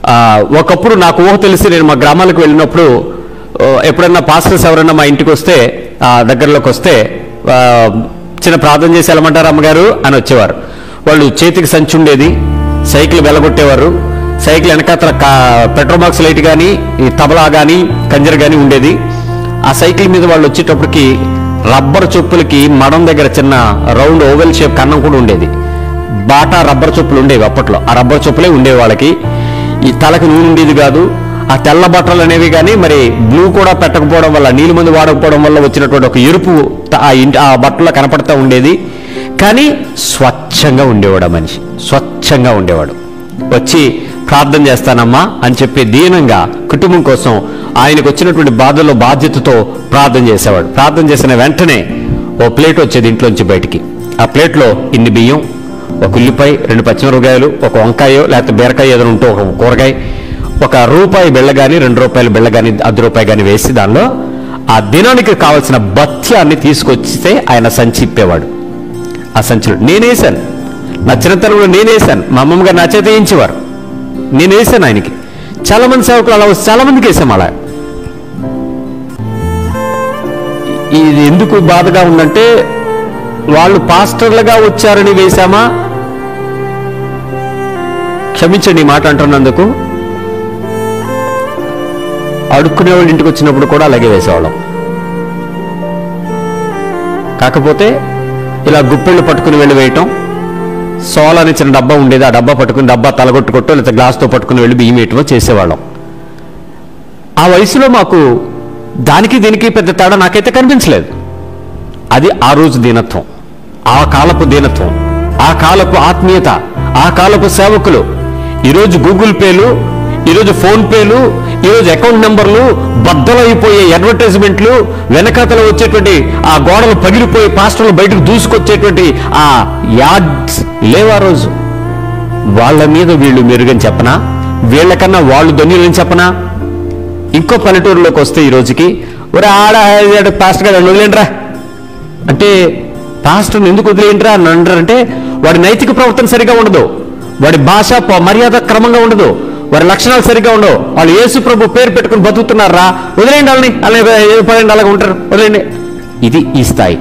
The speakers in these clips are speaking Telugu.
ఆ, ఒకప్పుడు నాకు ఊహ తెలిసి నేను మా గ్రామాలకు వెళ్ళినప్పుడు ఆ, ఎప్పుడన్నా పాస్టర్స్ ఎవరన్నా మా ఇంటికి వస్తే ఆ దగ్గరలోకి వస్తే ఆ, చిన్న ప్రార్థన చేసి వెళ్ళమంటారు అమ్మగారు అని వచ్చేవారు వాళ్ళు చేతికి సంచి ఉండేది సైకిల్ వెలగొట్టేవారు సైకిల్ వెనకాతల కా- పెట్రోల్ బాక్స్ లైట్ కానీ ఈ తబలా కానీ కంజర్ కానీ ఉండేది ఆ సైకిల్ మీద వాళ్ళు వచ్చేటప్పటికి రబ్బర్ చొప్పులకి మడం దగ్గర చిన్న రౌండ్ ఓవెల్ షేప్ కన్నం కూడా ఉండేది బాటా రబ్బర్ చొప్పులు ఉండేవి అప్పట్లో ఆ రబ్బర్ చొప్పులే ఉండేవి వాళ్ళకి ఈ తలకి నూనె ఉండేది కాదు ఆ తెల్ల బట్టలు అనేవి కానీ మరి బ్లూ కూడా పెట్టకపోవడం వల్ల నీళ్ళు మంది వాడకపోవడం వల్ల వచ్చినటువంటి ఒక ఎరుపు త- ఆ ఇంటి ఆ బట్టలో కనపడతా ఉండేది కానీ స్వచ్ఛంగా ఉండేవాడు ఆ మనిషి స్వచ్ఛంగా ఉండేవాడు వచ్చి ప్రార్థన చేస్తానమ్మా అని చెప్పి దీనంగా కుటుంబం కోసం ఆయనకు వచ్చినటువంటి బాధల్లో బాధ్యతతో ప్రార్థన చేసేవాడు ప్రార్థన చేసిన వెంటనే ఓ ప్లేట్ వచ్చేది ఇంట్లోంచి బయటికి ఆ ప్లేట్లో ఇన్ని బియ్యం ఒక ఉల్లిపాయ రెండు పచ్చిమిరపకాయలు ఒక వంకాయో లేకపోతే బీరకాయ ఏదైనా ఉంటే ఒక కూరగాయ ఒక రూపాయి బెళ్ళ కానీ రెండు రూపాయల బెళ్ళ కానీ అర్ధ రూపాయి కానీ వేసి దానిలో ఆ దినానికి కావలసిన భత్యాన్ని తీసుకొచ్చితే ఆయన సంచి ఇప్పేవాడు ఆ సంచిలో నేనేసాను నా చిన్నతనంలో నేనేసాను మా అమ్మమ్మ గారు నా చేత వేయించేవారు నేను వేసాను ఆయనకి చాలా మంది సేవకులు అలా వస్తే చాలా మందికి వేసాం అలా ఇది ఎందుకు బాధగా ఉందంటే వాళ్ళు పాస్టర్లుగా వచ్చారని వేశామా క్షమించండి ఈ మాట అంటున్నందుకు అడుక్కునే వాళ్ళ ఇంటికి వచ్చినప్పుడు కూడా అలాగే వేసేవాళ్ళం కాకపోతే ఇలా గుప్పెళ్ళు పట్టుకుని వెళ్ళి వేయటం సోల్ అని చిన్న డబ్బా ఉండేది ఆ డబ్బా పట్టుకుని డబ్బా తలగొట్టుకొట్టో లేదా గ్లాస్తో పట్టుకుని వెళ్ళి బియ్యం వేయటమో చేసేవాళ్ళం ఆ వయసులో మాకు దానికి దీనికి పెద్ద తేడా నాకైతే కనిపించలేదు అది ఆ రోజు దీనత్వం ఆ కాలపు దీనత్వం ఆ కాలపు ఆత్మీయత ఆ కాలపు సేవకులు ఈరోజు గూగుల్ పేలు ఈరోజు ఫోన్ పేలు ఈరోజు అకౌంట్ నెంబర్లు బద్దలైపోయే అడ్వర్టైజ్మెంట్లు వెనకాతల వచ్చేటువంటి ఆ గోడలు పగిలిపోయి పాస్టర్లు బయటకు దూసుకొచ్చేటువంటి ఆ యాడ్స్ లేవా రోజు వాళ్ళ మీద వీళ్ళు మెరుగని చెప్పనా వీళ్ళకన్నా వాళ్ళు ధన్యులని చెప్పనా ఇంకో పల్లెటూరులోకి వస్తే ఈ రోజుకి ఒరే ఆడ ఆడ పాస్టర్ గారు వదిలేంట్రా అంటే పాస్టర్ని ఎందుకు వదిలేంట్రా అని అంటారంటే వాడి నైతిక ప్రవర్తన సరిగా ఉండదు వాడి భాష ప- మర్యాద క్రమంగా ఉండదు వారి లక్షణాలు సరిగా ఉండవు వాళ్ళు యేసు ప్రభు పేరు పెట్టుకుని బతుకుతున్నారా వదిలేండి వాళ్ళని అలాగే పదండి అలాగే ఉంటారు వదిలేండి ఇది ఈ స్థాయి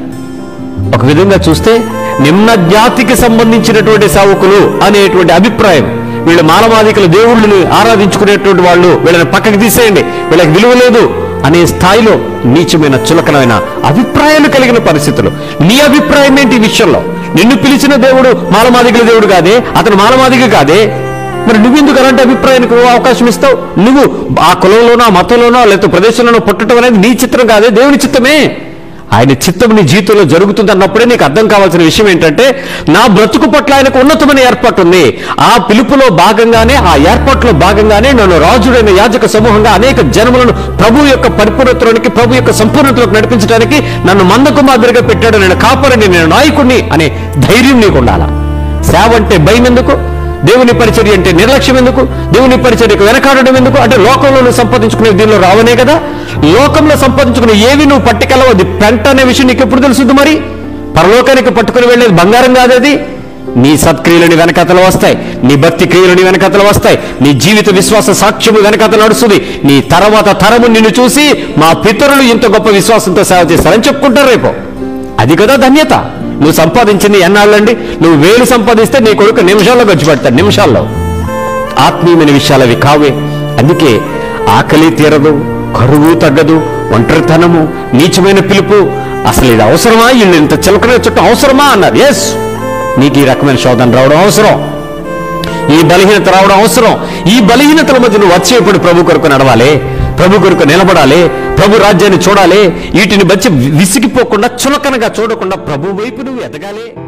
ఒక విధంగా చూస్తే నిమ్న జాతికి సంబంధించినటువంటి సేవకులు అనేటువంటి అభిప్రాయం వీళ్ళు మానవాధికుల దేవుళ్ళని ఆరాధించుకునేటువంటి వాళ్ళు వీళ్ళని పక్కకి తీసేయండి వీళ్ళకి విలువ లేదు అనే స్థాయిలో నీచమైన చులకనమైన అభిప్రాయాలు కలిగిన పరిస్థితులు నీ అభిప్రాయం ఏంటి ఈ విషయంలో నిన్ను పిలిచిన దేవుడు మాలమాదిగల దేవుడు కాదే అతను మాలమాదిగ కాదే మరి నువ్వెందుకు అలాంటి అభిప్రాయానికి అవకాశం ఇస్తావు నువ్వు ఆ కులంలోనో ఆ మతంలోనో లేకపోతే ప్రదేశంలోనో పుట్టడం అనేది నీ చిత్రం కాదే దేవుని చిత్తమే ఆయన చిత్తం నీ జీవితంలో జరుగుతుంది అన్నప్పుడే నీకు అర్థం కావాల్సిన విషయం ఏంటంటే నా బ్రతుకు పట్ల ఆయనకు ఉన్నతమైన ఏర్పాటు ఉంది ఆ పిలుపులో భాగంగానే ఆ ఏర్పాటులో భాగంగానే నన్ను రాజుడైన యాజక సమూహంగా అనేక జన్మలను ప్రభు యొక్క పరిపూర్ణతలోనికి ప్రభు యొక్క సంపూర్ణతలోకి నడిపించడానికి నన్ను మందకు మాదిరిగా పెట్టాడు నేను కాపరిని నేను నాయకుడిని అనే ధైర్యం నీకు ఉండాలా సేవ అంటే భయం ఎందుకు దేవుని పరిచర్య అంటే నిర్లక్ష్యం ఎందుకు దేవుని పరిచర్యకు వెనకాడడం ఎందుకు అంటే లోకంలో నువ్వు సంపాదించుకునే దీనిలో రావనే కదా లోకంలో సంపాదించుకునే ఏవి నువ్వు పట్టుకెళ్ళవు అది పెంట అనే విషయం నీకు ఎప్పుడు తెలుసుద్ది మరి పరలోకానికి పట్టుకుని వెళ్ళేది బంగారం కాదది నీ సత్క్రియలని వెనకతలు వస్తాయి నీ భక్తి క్రియలని వెనకతలు వస్తాయి నీ జీవిత విశ్వాస సాక్ష్యము వెనకతలు నడుస్తుంది నీ తర్వాత తరము నిన్ను చూసి మా పితరులు ఇంత గొప్ప విశ్వాసంతో సేవ చేస్తారని చెప్పుకుంటారు రేపు అది కదా ధన్యత నువ్వు సంపాదించింది ఎన్నాళ్ళండి నువ్వు వేలు సంపాదిస్తే నీ కొడుకు నిమిషాల్లో ఖర్చు పెడతాడు నిమిషాల్లో ఆత్మీయమైన విషయాలు అవి కావే అందుకే ఆకలి తీరదు కరువు తగ్గదు ఒంటరితనము నీచమైన పిలుపు అసలు ఇది అవసరమా వీళ్ళు ఇంత చిలకనే చుట్టూ అవసరమా అన్నారు ఎస్ నీకు ఈ రకమైన శోధన రావడం అవసరం ఈ బలహీనత రావడం అవసరం ఈ బలహీనతల మధ్య నువ్వు వచ్చేప్పుడు ప్రభు కొరకు నడవాలి ప్రభు కొరకు నిలబడాలి ప్రభు రాజ్యాన్ని చూడాలి వీటిని బచ్చి విసిగిపోకుండా చులకనగా చూడకుండా ప్రభు వైపు నువ్వు ఎదగాలి